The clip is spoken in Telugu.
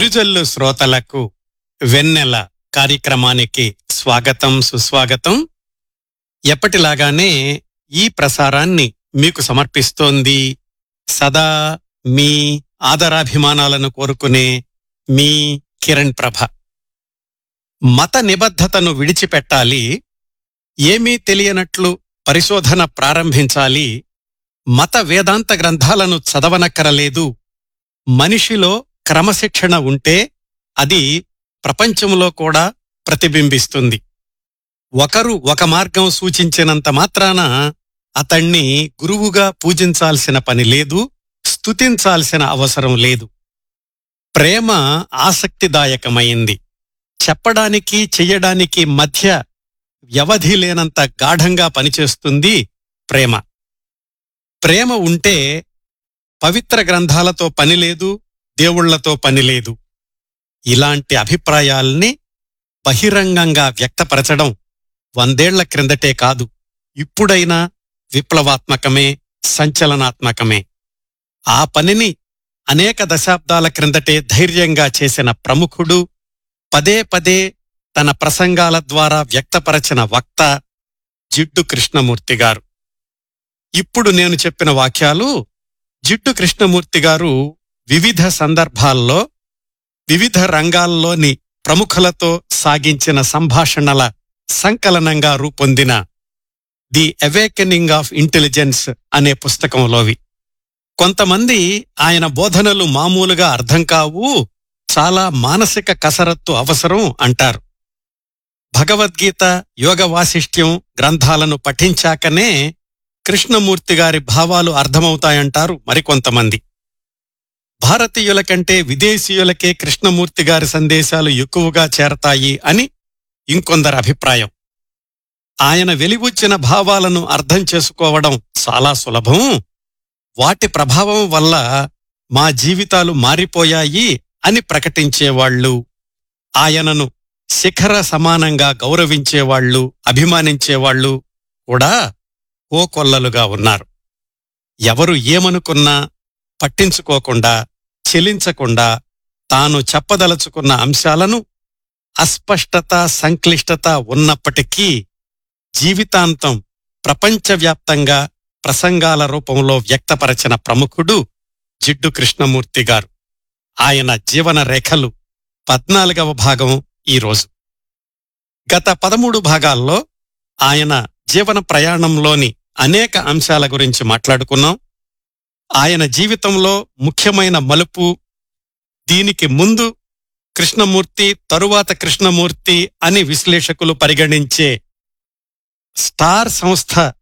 విరుజల్లు శ్రోతలకు వెన్నెల కార్యక్రమానికి స్వాగతం సుస్వాగతం ఎప్పటిలాగానే ఈ ప్రసారాన్ని మీకు సమర్పిస్తోంది సదా మీ ఆదరాభిమానాలను కోరుకునే మీ కిరణ్ ప్రభ మత నిబద్ధతను విడిచిపెట్టాలి ఏమీ తెలియనట్లు పరిశోధన ప్రారంభించాలి మత వేదాంత గ్రంథాలను చదవనక్కరలేదు మనిషిలో క్రమశిక్షణ ఉంటే అది ప్రపంచంలో కూడా ప్రతిబింబిస్తుంది ఒకరు ఒక మార్గం సూచించినంత మాత్రాన అతణ్ణి గురువుగా పూజించాల్సిన పని లేదు స్తుతించాల్సిన అవసరం లేదు ప్రేమ ఆసక్తిదాయకమైంది చెప్పడానికి చెయ్యడానికి మధ్య వ్యవధి లేనంత గాఢంగా పనిచేస్తుంది ప్రేమ ప్రేమ ఉంటే పవిత్ర గ్రంథాలతో పనిలేదు దేవుళ్లతో పనిలేదు ఇలాంటి అభిప్రాయాల్ని బహిరంగంగా వ్యక్తపరచడం వందేళ్ల క్రిందటే కాదు ఇప్పుడైనా విప్లవాత్మకమే సంచలనాత్మకమే ఆ పనిని అనేక దశాబ్దాల క్రిందటే ధైర్యంగా చేసిన ప్రముఖుడు పదే పదే తన ప్రసంగాల ద్వారా వ్యక్తపరచిన వక్త జిడ్డు కృష్ణమూర్తి గారు ఇప్పుడు నేను చెప్పిన వాక్యాలు జిడ్డు కృష్ణమూర్తి గారు వివిధ సందర్భాల్లో వివిధ రంగాల్లోని ప్రముఖులతో సాగించిన సంభాషణల సంకలనంగా రూపొందిన ది అవేకెనింగ్ ఆఫ్ ఇంటెలిజెన్స్ అనే పుస్తకంలోవి కొంతమంది ఆయన బోధనలు మామూలుగా అర్థం కావు చాలా మానసిక కసరత్తు అవసరం అంటారు భగవద్గీత యోగ వాసిష్ట్యం గ్రంథాలను పఠించాకనే కృష్ణమూర్తి గారి భావాలు అర్థమవుతాయంటారు మరికొంతమంది భారతీయుల కంటే విదేశీయులకే కృష్ణమూర్తి గారి సందేశాలు ఎక్కువగా చేరతాయి అని ఇంకొందరి అభిప్రాయం ఆయన వెలిబుచ్చిన భావాలను అర్థం చేసుకోవడం చాలా సులభం వాటి ప్రభావం వల్ల మా జీవితాలు మారిపోయాయి అని ప్రకటించేవాళ్లు ఆయనను శిఖర సమానంగా గౌరవించేవాళ్లు అభిమానించేవాళ్లు కూడా ఓ కొల్లలుగా ఉన్నారు ఎవరు ఏమనుకున్నా పట్టించుకోకుండా చెలించకుండా తాను చెప్పదలుచుకున్న అంశాలను అస్పష్టత సంక్లిష్టత ఉన్నప్పటికీ జీవితాంతం ప్రపంచవ్యాప్తంగా ప్రసంగాల రూపంలో వ్యక్తపరచిన ప్రముఖుడు జిడ్డు కృష్ణమూర్తి గారు ఆయన జీవన రేఖలు పద్నాలుగవ భాగం ఈరోజు గత పదమూడు భాగాల్లో ఆయన జీవన ప్రయాణంలోని అనేక అంశాల గురించి మాట్లాడుకున్నాం ఆయన జీవితంలో ముఖ్యమైన మలుపు దీనికి ముందు కృష్ణమూర్తి తరువాత కృష్ణమూర్తి అని విశ్లేషకులు పరిగణించే స్టార్ సంస్థ